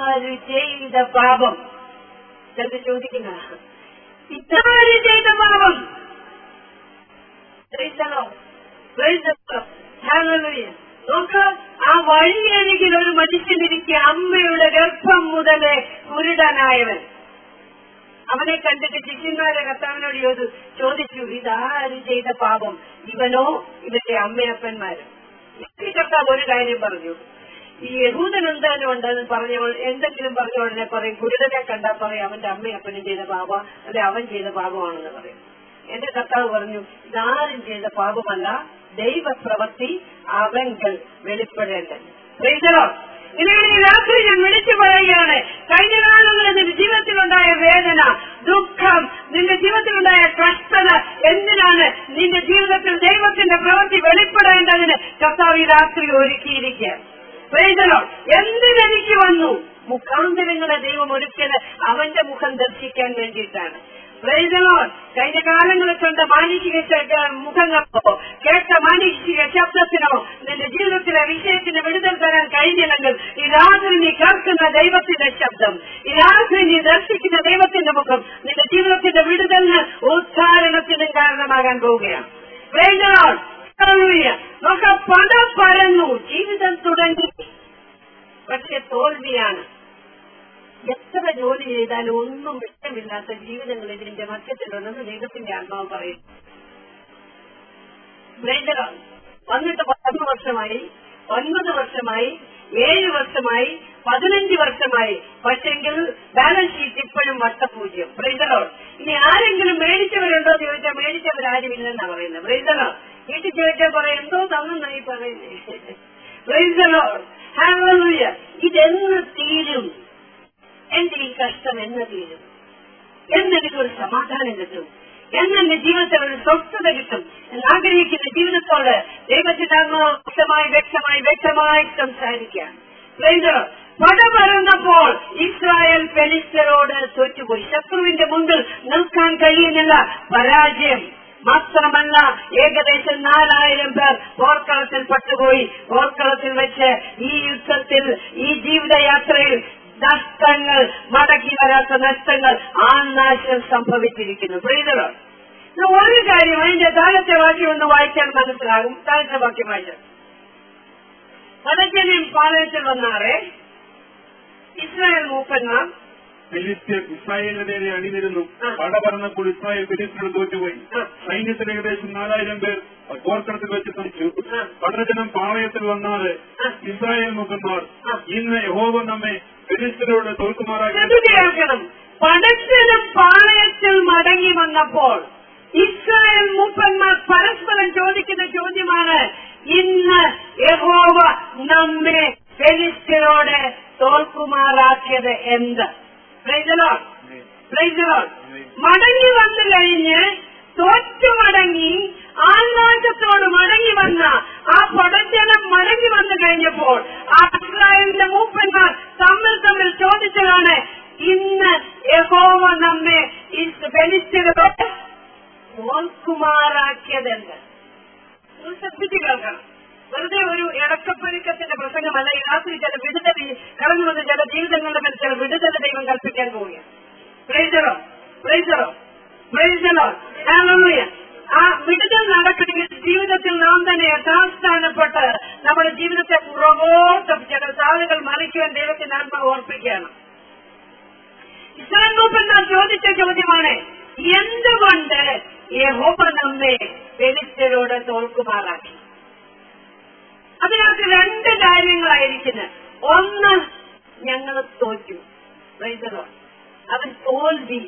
ഇതാര് ചെയ്ത പാപം ചിലത് ചോദിക്കുന്ന ഇതാര് ചെയ്ത പാപം Praise the Lord. Praise the Lord. Hallelujah. നോക്ക് ആ വഴിയരികിൽ ഒരു മനുഷ്യനിരിക്കെ അമ്മയുടെ ഗർഭം മുതലേ കുരുടനായവൻ അവനെ കണ്ടിട്ട് ശിഷ്യന്മാരെ കർത്താവിനോട് ചോദിച്ചു ചോദിച്ചു ഇതാര് ചെയ്ത പാപം ഇവനോ ഇവന്റെ അമ്മയപ്പന്മാരും ഈ കർത്താവ് ഒരു കാര്യം പറഞ്ഞു ഈ യഹൂദൻ എന്തായാലും ഉണ്ടെന്ന് പറഞ്ഞവൾ എന്തെങ്കിലും പറഞ്ഞ ഉടനെ പറയും കുരുടനെ കണ്ടാൽ പറയും അവന്റെ അമ്മയപ്പനും ചെയ്ത പാപ അല്ലെ അവൻ ചെയ്ത പാപമാണെന്ന് പറയും എന്റെ കർത്താവ് പറഞ്ഞു ഇതാരും ചെയ്ത പാപമല്ല ദൈവപ്രവൃത്തി അവങ്കൽ വെളിപ്പെടേണ്ടത് Praise the Lord. ഇനി ഈ രാത്രി ഞാൻ വിളിച്ചു പറയുകയാണ് കഴിഞ്ഞ കാലങ്ങളിൽ നിന്റെ ജീവിതത്തിലുണ്ടായ വേദന ദുഃഖം നിന്റെ ജീവിതത്തിലുണ്ടായ കഷ്ടത എന്തിനാണ് നിന്റെ ജീവിതത്തിൽ ദൈവത്തിന്റെ പ്രവൃത്തി വെളിപ്പെടേണ്ടതിന് കർത്താവ് ഈ രാത്രി ഒരുക്കിയിരിക്കുക പ്രയോജനം എന്തിനെനിക്ക് വന്നു മുഖാന്തരങ്ങളെ ദൈവം ഒരുക്കിയത് അവന്റെ മുഖം ദർശിക്കാൻ വേണ്ടിയിട്ടാണ് പ്രയോജനോ കഴിഞ്ഞ കാലങ്ങളിൽ കണ്ട മാനുഷിക ശ- മുഖങ്ങൾക്കോ കേട്ട മാനുഷിക ശബ്ദത്തിനോ നിന്റെ ജീവിതത്തിലെ വിഷയത്തിന് വിടുതൽ തരാൻ കഴിഞ്ഞില്ലെങ്കിൽ ഈ രാത്രി നീ കേൾക്കുന്ന ദൈവത്തിന്റെ ശബ്ദം ഈ രാത്രി നീ ദർശിക്കുന്ന ദൈവത്തിന്റെ മുഖം നിന്റെ ജീവിതത്തിന്റെ വിടുതലിന് ഉദ്ധാരണത്തിനും കാരണമാകാൻ പോവുകയാണ് പ്രയോജനോ നോക്ക പണം പരന്നു ജീവിതം തുടങ്ങി പക്ഷെ തോൽവിയാണ് എത്ര ജോലി ചെയ്താലും ഒന്നും ഇഷ്ടമില്ലാത്ത ജീവിതങ്ങൾ ഇതിന്റെ മധ്യത്തിലുണ്ടെന്ന് ദൈവത്തിന്റെ ആത്മാവ് പറയും ബ്രേഡറാണ് വന്നിട്ട് പത്ത് വർഷമായി ഒൻപത് വർഷമായി ഏഴ് വർഷമായി പതിനഞ്ച് വർഷമായി പക്ഷെങ്കിൽ ബാലൻസ് ഷീറ്റ് ഇപ്പോഴും വട്ടപൂജ്യം ബ്രേഡറോ ഇനി ആരെങ്കിലും മേടിച്ചവരുണ്ടോ എന്ന് ചോദിച്ചാൽ മേടിച്ചവരാരും ഇല്ലെന്നാ പറയുന്നത് ബ്രേഡറോ വീട്ടിൽ ചോദിച്ചാൽ പറയും എന്തോ തന്നെന്നായി പറയുന്നത് ബ്രേഡറോ ഹാലൂയ ഇതെന്ന് തീരും എന്റെ ഈ കഷ്ടം എന്ന് തീരും എന്നെനിക്കൊരു സമാധാനം കിട്ടും എന്നെ ജീവിതത്തിൽ ഒരു സ്വസ്ഥത കിട്ടും എന്ന് ആഗ്രഹിക്കുന്ന ജീവിതത്തോട് ദൈവത്തിനാകുന്ന വ്യക്തമായി വ്യക്തമായി വ്യക്തമായി സംസാരിക്കാം പട പറയുന്നപ്പോൾ ഇസ്രായേൽ ഫെലിസ്തരോട് തോറ്റുപോയി ശത്രുവിന്റെ മുമ്പിൽ നിൽക്കാൻ കഴിയുന്നില്ല പരാജയം മാത്രമല്ല ഏകദേശം നാലായിരം പേർ പോർക്കളത്തിൽ പെട്ടുപോയി പോർക്കളത്തിൽ വെച്ച് ഈ യുദ്ധത്തിൽ ഈ ജീവിതയാത്രയിൽ നഷ്ടങ്ങൾ മടക്കി വരാത്ത നഷ്ടങ്ങൾ ആ നാശം സംഭവിച്ചിരിക്കുന്നു പ്രീതകൾ ഒരു കാര്യം അതിന്റെ താഴത്തെ വാക്യം ഒന്ന് വായിച്ചാൽ മനസ്സിലാകും താഴത്തെ വാക്യം വായിച്ചാൽ പടച്ചനെയും പാളയത്തിൽ വന്നാറേ ഇസ്രായേൽ മൂപ്പന്മാർ ഫിലിസ്ത്യർ ഇസ്രായേലിന്റെ നേരെ അണിനിരുന്നു ആ. പട പറഞ്ഞപ്പോൾ ഇസ്രായേൽ ഫിലിസ്ത്യരോട് തോറ്റുപോയി ആ. സൈന്യത്തിന് ഏകദേശം നാലായിരം പേർ പോർക്കളത്തിൽ വെച്ച് തനിച്ചു ആ. പടജനം പാളയത്തിൽ വന്നാല് ആ. ഇസ്രായേൽ മുഖന്മാർ ആ. ഇന്ന് യഹോവ നമ്മെ ഫിലിസ്ത്യരോട് തോൽക്കുമാറാക്കി ശ്രദ്ധിച്ച് കേൾക്കണം പടച്ചനും പാളയത്തിൽ മടങ്ങി വന്നപ്പോൾ ഇസ്രായേൽ മൂപ്പന്മാർ പരസ്പരം ചോദിക്കുന്ന ചോദ്യമാണ് ഇന്ന് യഹോവ നമ്മെ ഫെലിസ്ത്യരോട് തോൽക്കുമാറാക്കിയത് എന്ത് Praise the Lord. Praise the Lord. മടങ്ങി വന്നു കഴിഞ്ഞ് തോറ്റു മടങ്ങി ആകാശത്തോട് മടങ്ങി വന്ന ആ പടജനം മടങ്ങി വന്നു കഴിഞ്ഞപ്പോൾ ആ ഇസ്രായേലിന്റെ മൂപ്പന്മാർ തമ്മിൽ തമ്മിൽ ചോദിച്ചതാണ് ഇന്ന് യഹോവ നമ്മെ ഫെലിസ്തീനോട് തോൽക്കുമാറാക്കിയതെന്ത് നിങ്ങൾ ശ്രദ്ധിച്ചു കേൾക്കണം വെറുതെ ഒരു ഇടക്കപ്പൊരുക്കത്തിന്റെ പ്രസംഗമല്ല ഈ രാത്രി ചില വിടുതൽ കടന്നു വന്ന ചില ജീവിതങ്ങളുടെ മേൽ ചില വിടുതൽ ദൈവം കൽപ്പിക്കാൻ പോവുകയാണ് പ്രൈസറോ പ്രൈസറോ പ്രൈസറോ ഹല്ലേലൂയ ആ വിടുതൽ നടക്കണമെങ്കിൽ ജീവിതത്തിൽ നാം തന്നെ യഥാസ്ഥാനപ്പെട്ട് നമ്മുടെ ജീവിതത്തെ പുറകോട്ട് ചില സാധുകൾ മറിക്കുവാൻ ദൈവത്തിന്റെ ആത്മാവ് ഓർപ്പിക്കുകയാണ് ഇസ്രായേൽ മൂപ്പന്മാർ ചോദിച്ച ചോദ്യമാണ് എന്തുകൊണ്ട് യഹോവ നമ്മെ ഫെലിസ്തരോട് തോൽക്കുമാറാക്കി അതിനകത്ത് രണ്ട് കാര്യങ്ങളായിരിക്കുന്നത് ഒന്ന് ഞങ്ങൾ തോറ്റു റൈതറോ അവൻ തോൽവി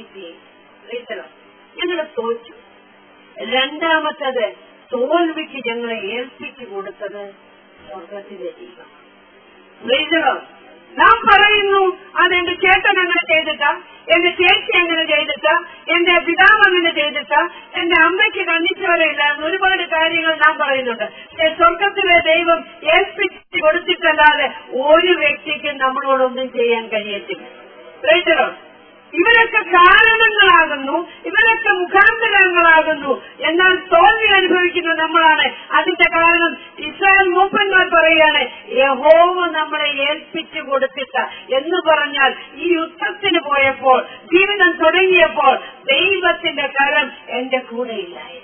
റൈതറോ ഞങ്ങൾ തോറ്റു രണ്ടാമത്തത് തോൽവിക്ക് ഞങ്ങളെ ഏൽപ്പിച്ചു കൊടുത്തത് സ്വർഗത്തിലെ ദൈവം റൈതറോ നാം പറയുന്നു അതെന്റെ ചേട്ടൻ അങ്ങനെ ചെയ്തിട്ട എന്റെ ചേച്ചി അങ്ങനെ ചെയ്തിട്ട എന്റെ പിതാവ് അങ്ങനെ ചെയ്തിട്ട എന്റെ അമ്മയ്ക്ക് കണ്ണിച്ചോരയില്ലായിരുന്നു ഒരുപാട് കാര്യങ്ങൾ നാം പറയുന്നുണ്ട് പക്ഷേ സ്വർഗത്തിലെ ദൈവം ഏൽപ്പിച്ച് കൊടുത്തിട്ടല്ലാതെ ഒരു വ്യക്തിക്കും നമ്മളോടൊന്നും ചെയ്യാൻ കഴിയത്തില്ല റൈറ്ററോ ഇവരൊക്കെ കാരണങ്ങളാകുന്നു ഇവരൊക്കെ മുഖാന്തരങ്ങളാകുന്നു എന്നാൽ തോൽവി അനുഭവിക്കുന്ന നമ്മളാണ് അതിന്റെ കാരണം ഇസ്രായേൽ മൂപ്പന്മാർ പറയുകയാണ് യഹോവ നമ്മളെ ഏൽപ്പിച്ചു കൊടുത്തിട്ട എന്ന് പറഞ്ഞാൽ ഈ യുദ്ധത്തിന് പോയപ്പോൾ ജീവിതം തുടങ്ങിയപ്പോൾ ദൈവത്തിന്റെ കരം എന്റെ കൂടെ ഇല്ലായിരുന്നു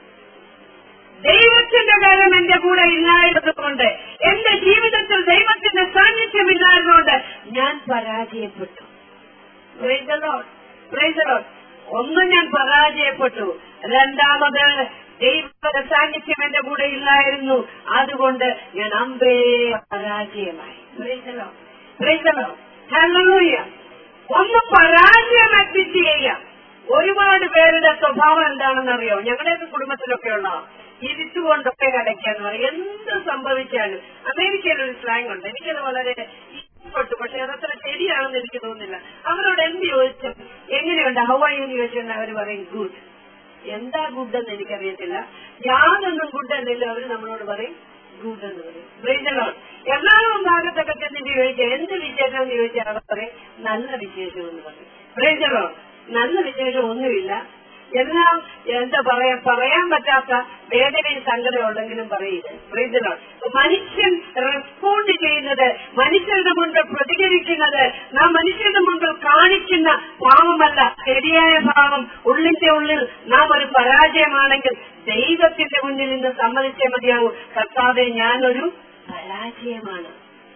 ദൈവത്തിന്റെ കരം എന്റെ കൂടെ ഇല്ലായിരുന്നതുകൊണ്ട് എന്റെ ജീവിതത്തിൽ ദൈവത്തിന്റെ സാന്നിധ്യമില്ലായിരുന്നുകൊണ്ട് ഞാൻ പരാജയപ്പെട്ടു Praise the Lord. Praise the Lord. ഒന്ന് ഞാൻ പരാജയപ്പെട്ടു രണ്ടാമത് ദൈവത്തിന്റെ സാന്നിധ്യം എന്റെ കൂടെ ഇല്ലായിരുന്നു അതുകൊണ്ട് ഞാൻ അമ്പേ പരാജയമായി Praise the Lord. Praise the Lord. Hallelujah. ഒന്ന് പരാജയം അഡ്മിറ്റ് ചെയ്യാം ഒരുപാട് പേരുടെ സ്വഭാവം എന്താണെന്ന് അറിയോ ഞങ്ങളുടെയൊക്കെ കുടുംബത്തിലൊക്കെ ഉള്ള ഇരിച്ചുകൊണ്ടൊക്കെ കടയ്ക്കാന്ന് പറയും എന്ത് സംഭവിച്ചാലും അമേരിക്കയിൽ ഒരു സ്ലാങ് ഉണ്ട് എനിക്കത് വളരെ ഇഷ്ടപ്പെട്ടു പക്ഷെ അതത്ര ശരിയാണെന്ന് എനിക്ക് തോന്നുന്നില്ല അവരോട് എന്ത് ചോദിച്ചു എങ്ങനെയുണ്ട് ഹവായി എന്ന് ചോദിച്ചാൽ അവർ പറയും ഗുഡ് എന്താ ഗുഡ് എന്ന് എനിക്കറിയത്തില്ല യാതൊന്നും ഗുഡ് എന്നില്ല അവർ നമ്മളോട് പറയും ഗുഡ് എന്ന് പറയും ബ്രേജലോൺ എറണാകുളം ഭാഗത്തൊക്കെ ചെന്നിട്ട് ചോദിച്ചാൽ എന്ത് വിശേഷം എന്ന് ചോദിച്ചാൽ അവർ പറയും നല്ല വിശേഷം എന്ന് പറയും ബ്രേജലോൺ നല്ല വിശേഷം ഒന്നുമില്ല എല്ലാം എന്താ പറയാ പറയാൻ പറ്റാത്ത വേദനയും സങ്കടം ഉണ്ടെങ്കിലും പറയില്ല പ്രീതലോൺ മനുഷ്യൻ റെസ്പോണ്ട് ചെയ്യുന്നത് മനുഷ്യരുടെ മുൻപിൽ പ്രതികരിക്കുന്നത് നാം മനുഷ്യരുടെ മുൻപിൽ കാണിക്കുന്ന ഭാവമല്ല ശരിയായ ഭാവം ഉള്ളിന്റെ ഉള്ളിൽ നാം ഒരു പരാജയമാണെങ്കിൽ ദൈവത്തിന്റെ മുന്നിൽ നിന്ന് സമ്മതിച്ചേ മതിയാവൂ കർത്താവെ ഞാനൊരു പരാജയമാണ്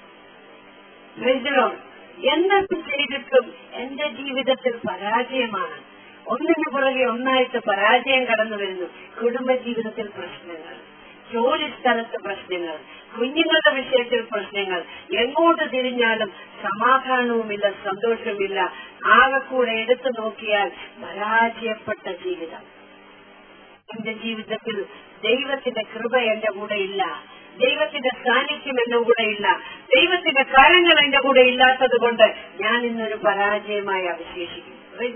പ്രീതലോൺ എന്തൊക്കെ ചെയ്തിട്ടും എന്റെ ജീവിതത്തിൽ പരാജയമാണ് ഒന്നിനു പുറകെ ഒന്നായിട്ട് പരാജയം കടന്നു വരുന്നു കുടുംബജീവിതത്തിൽ പ്രശ്നങ്ങൾ ജോലി സ്ഥലത്ത് പ്രശ്നങ്ങൾ കുഞ്ഞുങ്ങളുടെ വിഷയത്തിൽ പ്രശ്നങ്ങൾ എങ്ങോട്ട് തിരിഞ്ഞാലും സമാധാനവുമില്ല സന്തോഷവുമില്ല ആകെക്കൂടെ എടുത്തു നോക്കിയാൽ പരാജയപ്പെട്ട ജീവിതം എന്റെ ജീവിതത്തിൽ ദൈവത്തിന്റെ കൃപ എന്റെ കൂടെ ഇല്ല ദൈവത്തിന്റെ സാന്നിധ്യം എന്റെ കൂടെ ഇല്ല ദൈവത്തിന്റെ കാര്യങ്ങൾ എന്റെ കൂടെ ഇല്ലാത്തത് കൊണ്ട് ഞാൻ ഇന്നൊരു പരാജയമായി അവശേഷിക്കും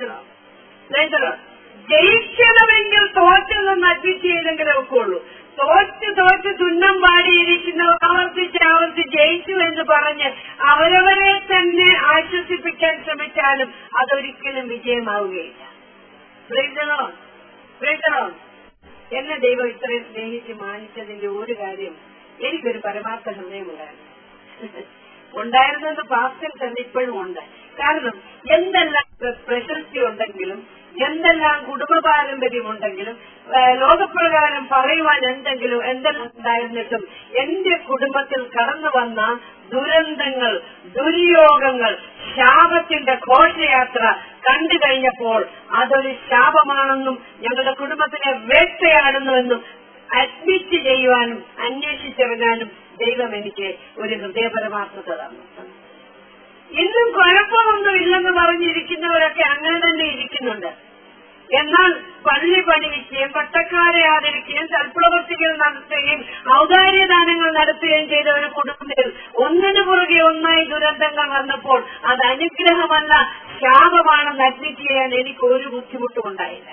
ജയിക്കണമെങ്കിൽ തോറ്റിൽ നിന്ന് അഡ്മിറ്റ് ചെയ്തെങ്കിലേ ഒക്കുള്ളൂ തോറ്റ് തോറ്റ് തുന്നം പാടിയിരിക്കുന്നവർ ആവർത്തിച്ച് ആവർത്തിച്ച് ജയിച്ചു എന്ന് പറഞ്ഞ് അവരവരെ തന്നെ ആശ്വസിപ്പിക്കാൻ ശ്രമിച്ചാലും അതൊരിക്കലും വിജയമാവുകയില്ല പ്രീതനോ പ്രീതനോ എന്നെ ദൈവം ഇത്രയും സ്നേഹിച്ച് മാനിച്ചതിന്റെ ഒരു കാര്യം എനിക്കൊരു പരമാർത്ഥ ഹൃദയമുണ്ടായിരുന്നു ഉണ്ടായിരുന്നത് പാസ്റ്റർ തന്നെ ഇപ്പോഴും ഉണ്ട് കാരണം എന്തെല്ലാം പ്രശസ്തി ഉണ്ടെങ്കിലും എന്തെല്ലാം കുടുംബ പാരമ്പര്യം ഉണ്ടെങ്കിലും ലോകപ്രകാരം പറയുവാൻ എന്തെങ്കിലും എന്തെല്ലാം ഉണ്ടായിരുന്നിട്ടും എന്റെ കുടുംബത്തിൽ കടന്നു വന്ന ദുരന്തങ്ങൾ ദുര്യോഗങ്ങൾ ശാപത്തിന്റെ ഘോഷയാത്ര കണ്ടു കഴിഞ്ഞപ്പോൾ അതൊരു ശാപമാണെന്നും ഞങ്ങളുടെ കുടുംബത്തിനെ വേട്ടയാടുന്നുവെന്നും അഡ്മിറ്റ് ചെയ്യുവാനും അന്വേഷിച്ചറിയാനും ദൈവം എനിക്ക് ഒരു ഹൃദയപരമാർത്ഥത തന്നു ഇന്നും കുഴപ്പമൊന്നും ഇല്ലെന്ന് പറഞ്ഞിരിക്കുന്നവരൊക്കെ അങ്ങനെ തന്നെ ഇരിക്കുന്നുണ്ട് എന്നാൽ പള്ളി പണിയിക്കുകയും പട്ടക്കാരെ ആദരിക്കുകയും സൽപ്രവർത്തികൾ നടത്തുകയും ഔദാര്യദാനങ്ങൾ നടത്തുകയും ചെയ്ത ഒരു കുടുംബത്തിൽ ഒന്നിനു പുറകെ ഒന്നായി ദുരന്തങ്ങൾ വന്നപ്പോൾ അത് അനുഗ്രഹമല്ല ശാപമാണെന്ന് അഡ്മിറ്റ് ചെയ്യാൻ എനിക്ക് ഒരു ബുദ്ധിമുട്ടും ഉണ്ടായില്ല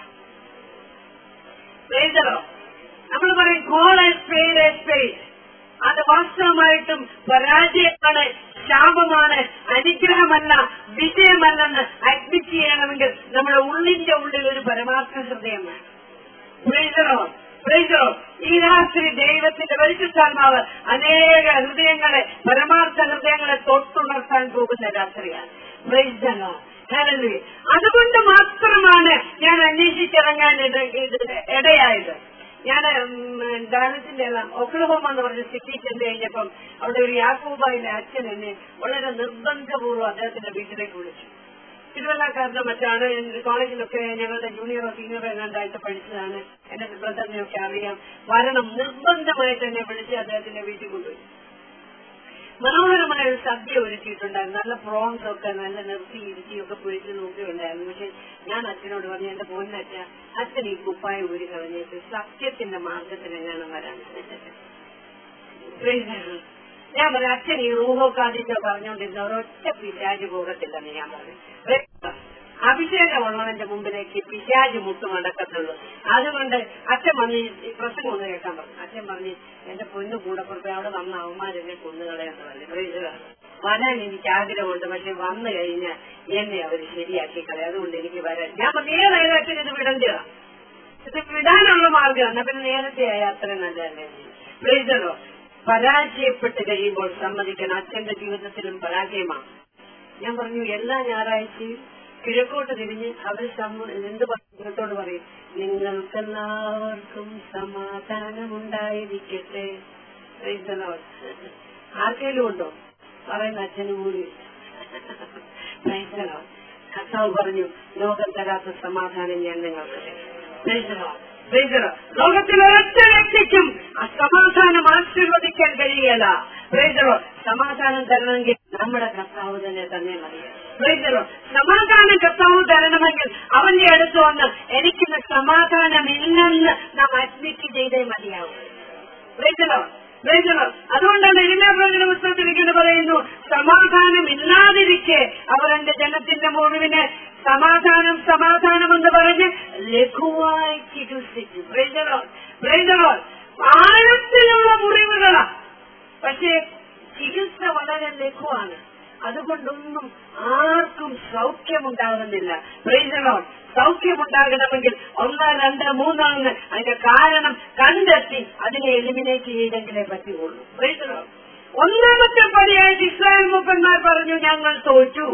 നമ്മൾ പറയും കോൾ സ്പെയ്ഡ് സ്പെയ്ഡ് അത് വാസ്തവമായിട്ടും പരാജയമാണ് ശാപമാണ് അനുഗ്രഹമല്ല വിജയമല്ലെന്ന് അഡ്മിറ്റ് ചെയ്യണമെങ്കിൽ നമ്മുടെ ഉള്ളിന്റെ ഉള്ളിൽ ഒരു പരമാർത്ഥ ഹൃദയം വേണം പ്രൈസറോ പ്രൈസറോ ഈ രാത്രി ദൈവത്തിന്റെ പരിശുദ്ധാത്മാവ് അനേക ഹൃദയങ്ങളെ പരമാർത്ഥ ഹൃദയങ്ങളെ തൊട്ടുണർത്താൻ പോകുന്ന രാത്രിയാണ് പ്രൈസറോ അതുകൊണ്ട് മാത്രമാണ് ഞാൻ അന്വേഷിച്ചിറങ്ങാൻ ഇടയായത് ഞാൻ ഡാലസിന്റെ എല്ലാം ഒക്ലഹോമ എന്ന് പറഞ്ഞ സിറ്റി ചെന്ന് കഴിഞ്ഞപ്പം അവിടെ ഒരു യാക്കൂബായിലെ അച്ഛൻ എന്നെ വളരെ നിർബന്ധപൂർവ്വം അദ്ദേഹത്തിന്റെ വീട്ടിലേക്ക് വിളിച്ചു തിരുവല്ലക്കാരുടെ മറ്റാണ് കോളേജിലൊക്കെ ഞങ്ങളുടെ ജൂനിയറോ സീനിയറോ എങ്ങാണ്ടായിട്ട് പഠിച്ചതാണ് എന്റെ ബ്രദറിനെയൊക്കെ അറിയാം വരണം നിർബന്ധമായിട്ട് എന്നെ വിളിച്ച് അദ്ദേഹത്തിന്റെ വീട്ടിൽ കൊണ്ടുപോയി മനോഹരമായ ഒരു സദ്യ ഒരുക്കിയിട്ടുണ്ടായിരുന്നു നല്ല പ്രോൺസ് ഒക്കെ നല്ല നിർത്തി ഇരുത്തിയൊക്കെ പൊരിച്ച് നോക്കിയുണ്ടായിരുന്നു പക്ഷെ ഞാൻ അച്ഛനോട് പറഞ്ഞു എന്റെ പൊന്നച്ഛ അച്ഛൻ ഈ കുപ്പായ ഊരി കളഞ്ഞിട്ട് സത്യത്തിന്റെ മാർഗത്തിൽ എങ്ങനെ വരാൻ ഞാൻ പറഞ്ഞു അച്ഛൻ ഈ റൂഹോക്കാദിന്റെ പറഞ്ഞുകൊണ്ടിരുന്ന ഒരൊറ്റ പിശാജ് പോകത്തില്ലെന്ന് ഞാൻ പറഞ്ഞു അഭിഷേകമുള്ളവന്റെ മുമ്പിലേക്ക് പിശാജ് മുട്ടുമടക്കത്തുള്ളൂ അതുകൊണ്ട് അച്ഛൻ വന്ന് ഈ പ്രസംഗം ഒന്ന് കേൾക്കാൻ പറഞ്ഞു അച്ഛൻ പറഞ്ഞു എന്റെ പൊന്നു കൂടപ്പുറത്ത് അവിടെ വന്ന അവന്മാരെന്നെ കൊന്നുകളയെന്ന് പറഞ്ഞു പ്രൈസുകാണ് വരാൻ എനിക്ക് ആഗ്രഹമുണ്ട് പക്ഷെ വന്നു കഴിഞ്ഞാൽ എന്നെ അവർ ശരിയാക്കി കളയും അതുകൊണ്ട് എനിക്ക് വരാൻ ഞാൻ പറഞ്ഞു ഏതായാലും അച്ഛൻ ഇത് വിടണ്ടതാ ഇത് വിടാനുള്ള മാർഗം എന്നാ പിന്നെ നേരത്തെ ആയ അത്രയും നല്ലതല്ലേ പ്രൈസറോ പരാജയപ്പെട്ട് കഴിയുമ്പോൾ സമ്മതിക്കണം അച്ഛന്റെ ജീവിതത്തിലും പരാജയമാണ് ഞാൻ പറഞ്ഞു എല്ലാ ഞായറാഴ്ചയും കിഴക്കോട്ട് തിരിഞ്ഞ് അവർ സമ്മ- എന്ത് പറഞ്ഞോട് പറയും നിങ്ങൾക്കെല്ലാവർക്കും സമാധാനമുണ്ടായിരിക്കട്ടെ Praise the Lord. ആർക്കെങ്കിലും ഉണ്ടോ പറയുന്ന അച്ഛനും കൂടി Praise the Lord. കർത്താവ് പറഞ്ഞു ലോകം തരാത്ത സമാധാനം ഞാൻ നിങ്ങൾക്ക് തരും. Praise the Lord. Praise the Lord. ലോകത്തിലെ ഒറ്റ വ്യക്തിക്കും ആ സമാധാനം ആശീർവദിക്കാൻ കഴിയല Praise the Lord. സമാധാനം തരണമെങ്കിൽ നമ്മുടെ കർത്താവ് തന്നെ തന്നെ മതിയാണ് Praise the Lord. സമാധാനം കർത്താവ് തരണമെങ്കിൽ അവന്റെ അടുത്ത് വന്ന് എനിക്കിന്ന് സമാധാനമില്ലെന്ന് നാം അഡ്മിറ്റ് ചെയ്തേ മതിയാവും Praise the Lord. Praise the Lord. അതുകൊണ്ടാണ് എലിനാപ്രവചന പുസ്തകത്തിൽ ഇങ്ങനെ പറയുന്നു സമാധാനം ഇല്ലാതിരിക്കെ അവർ എന്റെ ജനത്തിന്റെ മുഴുവിന് സമാധാനം സമാധാനം എന്ന് പറഞ്ഞ് ലഘുവായി ചികിത്സിച്ചു Praise the Lord. Praise the Lord. ആഴത്തിലുള്ള മുറിവുകളാ പക്ഷേ ചികിത്സ വളരെ ലഘുവാണ് അതുകൊണ്ടൊന്നും ആർക്കും സൗഖ്യമുണ്ടാകുന്നില്ല Praise the Lord. സൗഖ്യമുണ്ടാകണമെങ്കിൽ ഒന്ന് രണ്ട് മൂന്നൊന്ന് അതിന്റെ കാരണം കണ്ടെത്തി അതിനെ എലിമിനേറ്റ് ചെയ്തെങ്കിലേ പറ്റുകയുള്ളൂ Praise the Lord. ഒന്നാമത്തെ പടിയായിട്ട് ഇസ്രായേൽ മൂപ്പന്മാർ പറഞ്ഞു ഞങ്ങൾ തോറ്റു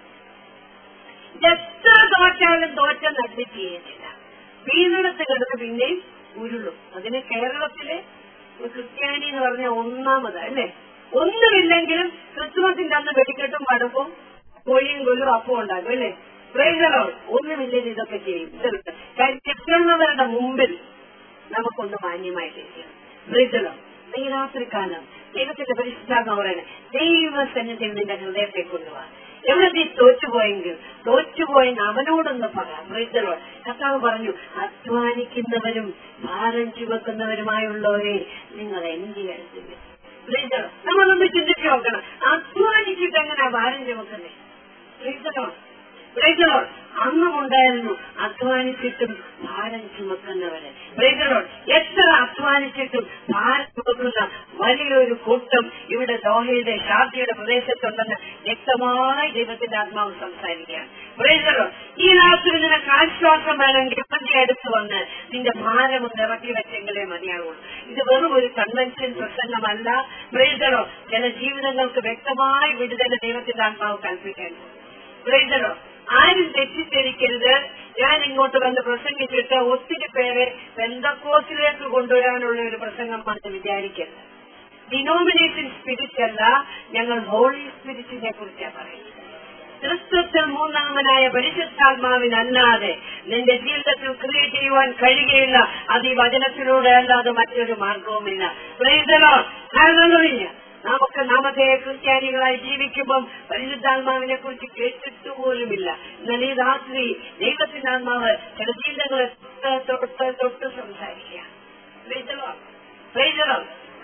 എത്ര തോറ്റാലും തോറ്റെന്ന് അഡ്മിറ്റ് ചെയ്യുന്നില്ല വീണെടുത്ത് കിടന്ന് പിന്നെയും ഉരുളും അതിന് കേരളത്തിലെ ഒരു ക്രിസ്ത്യാനി എന്ന് പറഞ്ഞ ഒന്നാമത് അല്ലേ ഒന്നുമില്ലെങ്കിലും ക്രിസ്മസിന്റെ അന്ന് വെടിക്കെട്ടും പടപ്പും കോഴിയും കൊല്ലും അപ്പം ഉണ്ടാക്കും അല്ലേ പ്രൈസലോ ഒന്നുമില്ലെങ്കിൽ ഇതൊക്കെ ചെയ്യും ഇതൊക്കെ. കാര്യം കിട്ടുന്നവരുടെ മുമ്പിൽ നമുക്കൊന്ന് മാന്യമായിട്ടിരിക്കണം പ്രൈസലോ ഈ രാത്രികാലം ദൈവത്തിന്റെ പരിശുദ്ധാത്മ പറയുന്നത് ദൈവസന്നിധിയിൽ നിന്റെ ഹൃദയത്തെ കൊണ്ടുപോവാ എവിടെ നീ തോറ്റുപോയെങ്കിൽ തോറ്റുപോയെന്ന് അവനോടൊന്ന് പറയാം പ്രൈസലോ കർത്താവ് പറഞ്ഞു അധ്വാനിക്കുന്നവരും ഭാരം ചുമക്കുന്നവരുമായുള്ളവരെ നിങ്ങൾ എന്റെ അടുത്തില്ല പ്രൈസലോ നമ്മളൊന്ന് ചിന്തിച്ചു നോക്കണം അധ്വാനിച്ചിട്ട് എങ്ങനെയാ ഭാരം ചുമക്കുന്നേ പ്രൈസലോ പ്രൈസലോ അന്നും ഉണ്ടായിരുന്നു അധ്വാനിച്ചിട്ടും ഭാരം ചുമക്കുന്നവര് പ്രൈസലോ എത്ര അധ്വാനിച്ചിട്ടും ഭാരം ചുമക്കുന്ന വലിയൊരു കൂട്ടം ഇവിടെ ദോഹയുടെ ഷാർജയുടെ പ്രദേശത്തുണ്ടെന്ന് വ്യക്തമായി ദൈവത്തിന്റെ ആത്മാവ് സംസാരിക്കുകയാണ് പ്രൈസലോ ഈ രാത്രി നിനക്ക് ആശ്വാസം വേണമെങ്കിൽ അവന്റെ അടുത്ത് വന്ന് നിന്റെ ഭാരം ഒന്ന് ഇറക്കി വെച്ചെങ്കിലേ മതിയാകുള്ളൂ ഇത് വെറും ഒരു കൺവെൻഷൻ പ്രസംഗമല്ല പ്രൈസലോ ചില ജീവിതങ്ങൾക്ക് വ്യക്തമായി വിടുതല ദൈവത്തിന്റെ ആത്മാവ് കൽപ്പിക്കാൻ പ്രൈസലോ ആരും തെറ്റിദ്ധരിക്കരുത് ഞാൻ ഇങ്ങോട്ട് വന്ന് പ്രസംഗിച്ചിട്ട് ഒത്തിരി പേരെ ബന്ധക്കോസിലേക്ക് കൊണ്ടുവരാനുള്ള ഒരു പ്രസംഗമാണ് വിചാരിക്കരുത് ഡിനോമിനേഷൻ സ്പിരിറ്റ് അല്ല ഞങ്ങൾ ഹോളി സ്പിരിറ്റിനെ കുറിച്ചാണ് പറയുന്നത് ക്രിസ്തുത്തിൽ മൂന്നാമനായ പരിശുദ്ധാത്മാവിനല്ലാതെ നിന്റെ ജീവിതത്തിൽ ക്രിയേറ്റ് ചെയ്യുവാൻ കഴിയുകയില്ല അത് ഈ വചനത്തിലൂടെ അല്ലാതെ മറ്റൊരു മാർഗവുമില്ല പ്രൈസലോ ഹല്ലേലൂയ നമുക്ക് നാമത്തെ ക്രിസ്ത്യാനികളായി ജീവിക്കുമ്പം പരിശുദ്ധാത്മാവിനെ കുറിച്ച് കേട്ടിട്ട് പോലുമില്ല എന്നാൽ ഈ രാത്രി ദൈവത്തിന്റെ ആത്മാവ് ചില ജീവിതങ്ങളെ തൊട്ട് തൊട്ട് തൊട്ട് സംസാരിക്കുക പ്രൈസലോ പ്രൈസലോ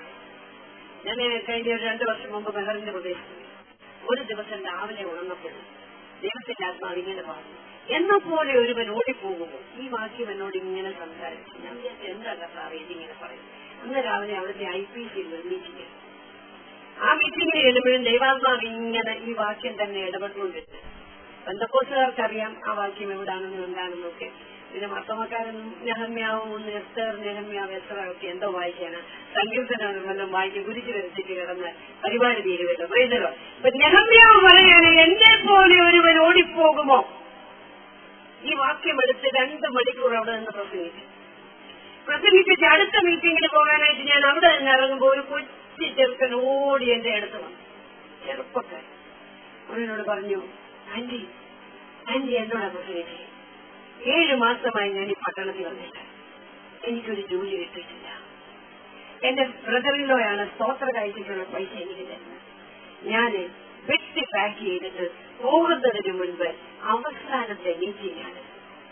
ഞാൻ കഴിഞ്ഞ ഒരു രണ്ടു വർഷം മുമ്പ് മെഹറിന്റെ പ്രദേശത്ത് ഒരു ദിവസം രാവിലെ ഉണർന്നപ്പോൾ ദൈവത്തിന്റെ ആത്മാവ് ഇങ്ങനെ പറഞ്ഞു എന്ന പോലെ ഒരുവൻ ഓടിപ്പോകുമോ ഈ വാക്യം എന്നോട് ഇങ്ങനെ സംസാരിച്ചു ഞാൻ വിചാരിച്ചു എന്താ കർത്താവ് ഇതിങ്ങനെ പറയും അന്ന് രാവിലെ അവിടുത്തെ ഐ പി സി മീറ്റിംഗ് ആ മീറ്റിംഗിൽ ചെല്ലുമ്പോഴും ദൈവാത്മാവ് ഇങ്ങനെ ഈ വാക്യം തന്നെ ഇടപെട്ടുകൊണ്ടിരുന്നു ബന്ധക്കോസുകാർക്കറിയാം ആ വാക്യം എവിടാണെന്നും എന്താണെന്നും ഒക്കെ പിന്നെ മർത്തമക്കാരനും നെഹമ്യാവും ഒന്ന് എസ്തർ നെഹമ്യാവ് എസ്തർ ഒക്കെ എന്തോ വായിക്കാണ് സങ്കീർത്തനം വല്ലതും വായിച്ച് കുരിച്ചു വരച്ചിട്ട് കിടന്ന് പരിപാടി തീരുമല്ലോ പറയുന്നല്ലോ ഇപ്പൊ നെഹമ്യാവ് പറയാണ് എന്നെ പോലെ ഒരുവൻ ഓടിപ്പോകുമോ ഈ വാക്യം എടുത്ത് രണ്ട് മണിക്കൂർ അവിടെ നിന്ന് പ്രസംഗിച്ചു പ്രസംഗിച്ചിട്ട് അടുത്ത മീറ്റിംഗിൽ പോകാനായിട്ട് ഞാൻ അവിടെ നിന്ന് ഇറങ്ങുമ്പോൾ ഒരു കൊച്ചു ചെറുക്കൻ ഓടി എന്റെ അടുത്ത് വന്നു ചെറുപ്പക്കാരൻ അവനോട് പറഞ്ഞു ആന്റി ആന്റി എന്നോടാ പ്രസംഗിച്ചത് ഏഴു മാസമായി ഞാൻ ഈ പട്ടണത്തിൽ വന്നിട്ട് എനിക്കൊരു ജോലി കിട്ടിയിട്ടില്ല എന്റെ ബ്രദറിലോയാണ് സ്തോത്ര കഴിച്ചിട്ടുള്ള പൈസ എനിക്ക് തരുന്നത് ഞാന് വെട്ടി പാക്ക് ചെയ്തിട്ട് പോകുന്നതിന് മുൻപ് അവസാനത്തെ മീറ്റിംഗ് ആണ്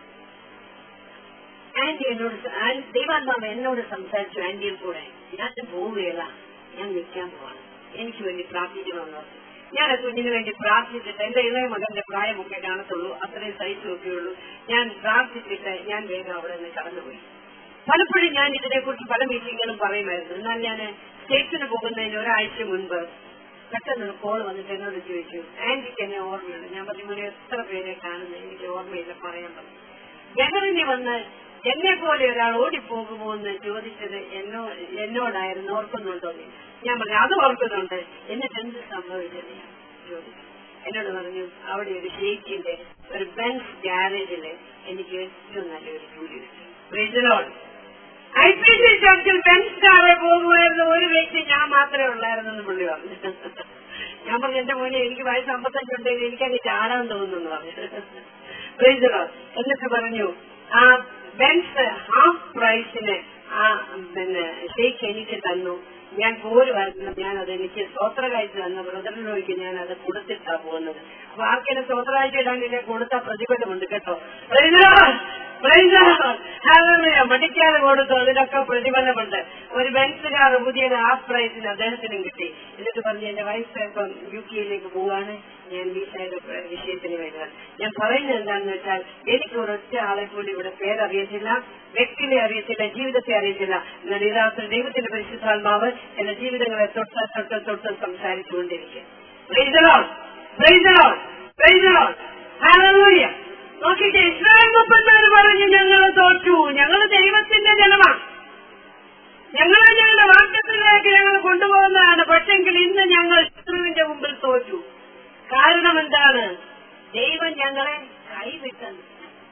ആന്റി എന്നോട് സ- ആൻ- ദൈവാത്മാവ് എന്നോട് സംസാരിച്ചു ആന്റിയിൽ കൂടെ ഞാൻ പോവുകയില്ല ഞാൻ നിൽക്കാൻ പോവാണ് എനിക്ക് വേണ്ടി പ്രാർത്ഥിക്കണമെന്ന് പറഞ്ഞു ഞാൻ ആ കുഞ്ഞിന് വേണ്ടി പ്രാർത്ഥിച്ചിട്ട് എന്റെ ഇളയ മകന്റെ പ്രായമൊക്കെ കാണത്തുള്ളൂ അത്രയും സൈസും ഒക്കെ ഉള്ളൂ ഞാൻ പ്രാർത്ഥിച്ചിട്ട് ഞാൻ വേഗം അവിടെ നിന്ന് കടന്നുപോയി പലപ്പോഴും ഞാൻ ഇതിനെക്കുറിച്ച് പല മീറ്റിങ്ങുകളും പറയുമായിരുന്നു എന്നാൽ ഞാൻ സ്റ്റേഷന് പോകുന്നതിന് ഒരാഴ്ച മുൻപ് പെട്ടെന്ന് ഒരു കോൾ വന്നിട്ട് എന്നോട് ചോദിച്ചു ആന്റിക്ക് എന്നെ ഓർമ്മയുണ്ട് ഞാൻ പറഞ്ഞു "മോനെ, എത്ര പേരെ കാണുന്നു എനിക്ക് ഓർമ്മയില്ല പറയാൻ പറഞ്ഞു ജനറിന് വന്ന് എന്നെ പോലെ ഒരാൾ ഓടിപ്പോകുമോ എന്ന് ചോദിച്ചത് എന്നോ എന്നോടായിരുന്നു ഓർക്കുന്നുണ്ടോ നീ ഞാൻ പറഞ്ഞു അത് ഓർക്കുന്നുണ്ട് എന്നിട്ട് എന്ത് സംഭവിച്ചത് ഞാൻ ചോദിച്ചു എന്നോട് പറഞ്ഞു അവിടെ ഒരു ഷെയ്ക്കിന്റെ ഒരു ബെൻസ് ഗ്യാരേജില് എനിക്ക് ഏറ്റവും നല്ലൊരു ജോലി കിട്ടി പ്രീതലോൺ ഐ പി സി ചർച്ചിൽ ബെൻസ് കാറെ പോകുമായിരുന്നു ഒരു വ്യക്തി ഞാൻ മാത്രമേ ഉള്ളായിരുന്നു എന്ന് പുള്ളി പറഞ്ഞു ഞാൻ പറഞ്ഞു എന്റെ മോനെ എനിക്ക് വയസ്സ് അമ്പത്തഞ്ചുണ്ടെങ്കിൽ എനിക്കങ്ങ് ചാടാൻ തോന്നുന്നു പറഞ്ഞു പ്രീതലോൺ എന്നിട്ട് പറഞ്ഞു ആ ബെൻസ് ഹാഫ് പ്രൈസിന് ആ പിന്നെ ഷെയ്ക്ക് എനിക്ക് തന്നു ഞാൻ പോരുമായിരുന്നു ഞാൻ അത് എനിക്ക് സ്വോത്ര കാഴ്ച തന്ന ബ്രദറിനോയ്ക്ക് ഞാൻ അത് കൊടുത്തിട്ടാ പോകുന്നത് അപ്പൊ ആർക്കെന്നെ സ്വോത്ര കാഴ്ച ഇടാൻ എന്നെ കൊടുത്ത പ്രതിഫലമുണ്ട് കേട്ടോ മടിക്കാതെ കൊടുത്തു അതിനൊക്കെ പ്രതിഫലമുണ്ട് ഒരു ബെൻസുകാർ പുതിയ ഹാഫ് പ്രൈസിന് അദ്ദേഹത്തിനും കിട്ടി എന്നിട്ട് പറഞ്ഞു എന്റെ വയസ്സ് ഇപ്പം യു കെയിലേക്ക് പോവാണ് ഞാൻ വീട്ടിലെ വിഷയത്തിന് വരിക ഞാൻ പറയുന്നത് എന്താണെന്ന് വെച്ചാൽ എനിക്ക് ഒരൊറ്റ ആളെ പോലും ഇവിടെ പേരറിയത്തില്ല വ്യക്തിനെ അറിയത്തില്ല ജീവിതത്തെ അറിയത്തില്ല എന്നാൽ യഥാർത്ഥ ദൈവത്തിന്റെ പരിശുദ്ധാത്മാവ് എന്റെ ജീവിതങ്ങളെ തൊട്ട് തൊട്ട് തൊട്ട് സംസാരിച്ചുകൊണ്ടിരിക്കും നോക്കിയിട്ട് ഇസ്രായേൽ മുപ്പന്മാർ പറഞ്ഞു ഞങ്ങൾ തോറ്റു ഞങ്ങൾ ദൈവത്തിന്റെ ജനമാണ് ഞങ്ങളെ ഞങ്ങളുടെ വാക്യത്തിലേക്ക് ഞങ്ങൾ കൊണ്ടുപോകുന്നതാണ് പക്ഷെങ്കിൽ ഇന്ന് ഞങ്ങൾ ശത്രുവിന്റെ മുമ്പിൽ തോറ്റു കാരണം എന്താണ് ദൈവം ഞങ്ങളെ കൈവിട്ടെന്ന്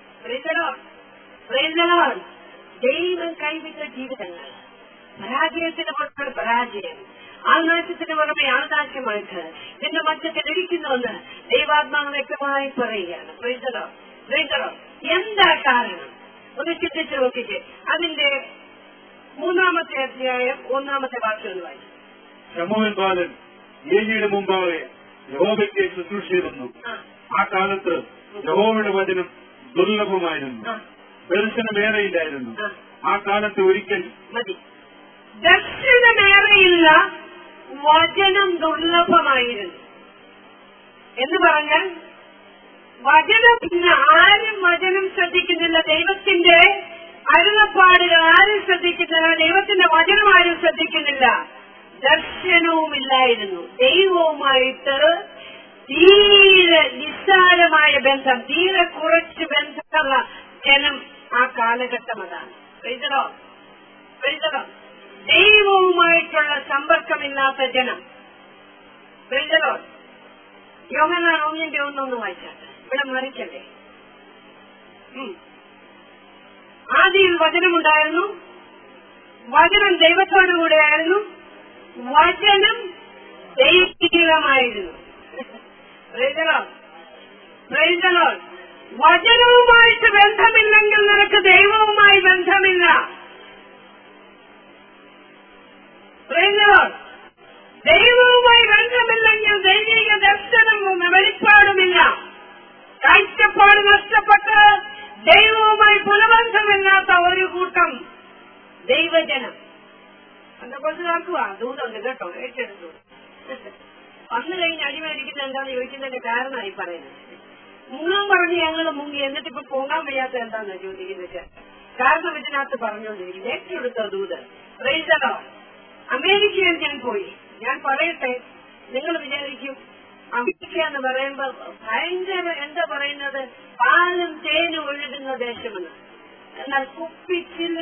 ദൈവം കൈവിട്ട ജീവിതങ്ങൾ പരാജയത്തിന് പുറമെ പരാജയം ആൾനാശത്തിന് പുറമെ ആൾനാശമായിട്ട് ഇതിന്റെ മധ്യത്തിൽ ഇരിക്കുന്നുവെന്ന് ദൈവാത്മാവ് വ്യക്തമായി പറയുകയാണ് പ്രീതലോ പ്രീതലോ എന്താ കാരണം ഒന്ന് ചിന്തിച്ചു നോക്കിച്ച് അതിന്റെ മൂന്നാമത്തെ അധ്യായം ഒന്നാമത്തെ വാക്യം ഒന്ന് വായിച്ചു ശമോൻ ബാലൻ ഏലിയുടെ മുമ്പാകെ യഹോവയ്ക്ക് ശുശ്രൂഷിച്ചിരുന്നു ആ, ആ കാലത്ത് യഹോവയുടെ വചനം ദുർലഭമായിരുന്നു ആ, ദർശനമേറെയില്ലായിരുന്നു ആ. ആ കാലത്ത് ഒരിക്കൽ മതി ദർശനമേറെയില്ല വചനം ദുർലഭമായിരുന്നു എന്ന് പറഞ്ഞാൽ വചനം ഇന്ന് ആരും വചനം ശ്രദ്ധിക്കുന്നില്ല ദൈവത്തിന്റെ അരുളപ്പാടുകൾ ആരും ശ്രദ്ധിക്കുന്നില്ല ദൈവത്തിന്റെ വചനം ആരും ശ്രദ്ധിക്കുന്നില്ല ദർശനവുമില്ലായിരുന്നു ദൈവവുമായിട്ട് തീരെ നിസ്സാരമായ ബന്ധം തീരെ കുറച്ച് ബന്ധമുള്ള ജനം ആ കാലഘട്ടം അതാണ് എഴുതണോ എഴുതണോ ദൈവവുമായിട്ടുള്ള സമ്പർക്കമില്ലാത്ത ജനം എഴുതണോ യോഹനാൻ ഒന്നിന്റെ ഒന്നൊന്ന് വായിച്ചാട്ടെ ഇവിടെ മറിക്കല്ലേ ഉം. ആദിയിൽ വചനമുണ്ടായിരുന്നു വചനം ദൈവത്തോടുകൂടെയായിരുന്നു വചനം ദൈവികമായിരുന്നു Praise the Lord. Praise the Lord. വചനവുമായിട്ട് ബന്ധമില്ലെങ്കിൽ നിനക്ക് ദൈവവുമായി ബന്ധമില്ല Praise the Lord. ദൈവവുമായി ബന്ധമില്ലെങ്കിൽ ദൈവിക ദർശനം വെളിപ്പാടുമില്ല കാഴ്ചപ്പാട് നഷ്ടപ്പെട്ട് ദൈവവുമായി പുനബന്ധമില്ലാത്ത ഒരു കൂട്ടം ദൈവജനം അന്നപ്പോഴത്തെ നടക്കുക ദൂതുണ്ട് കേട്ടോ ഏറ്റെടുത്തു വന്നു കഴിഞ്ഞ് അടിമേടിക്കുന്നത് എന്താന്ന് ചോദിക്കുന്നതിന്റെ കാരണമായി പറയുന്നത് മുങ്ങാൻ പറഞ്ഞ് ഞങ്ങൾ മുങ്ങി എന്നിട്ട് ഇപ്പൊ പൊങ്ങാൻ വയ്യാത്ത എന്താന്ന് ചോദിക്കുന്നത് കാരണം ഇതിനകത്ത് പറഞ്ഞുകൊണ്ടിരിക്കുന്നത് ഏറ്റെടുത്ത ദൂത് റേസറോ അമേരിക്കയിൽ ഞാൻ പോയി ഞാൻ പറയട്ടെ നിങ്ങൾ വിചാരിക്കും അമേരിക്ക എന്ന് പറയുമ്പോ ഭയങ്കര എന്താ പറയുന്നത് പാലും തേനും ഒഴുകുന്ന ദേശമെന്ന് എന്നാൽ കുപ്പിച്ചില്ല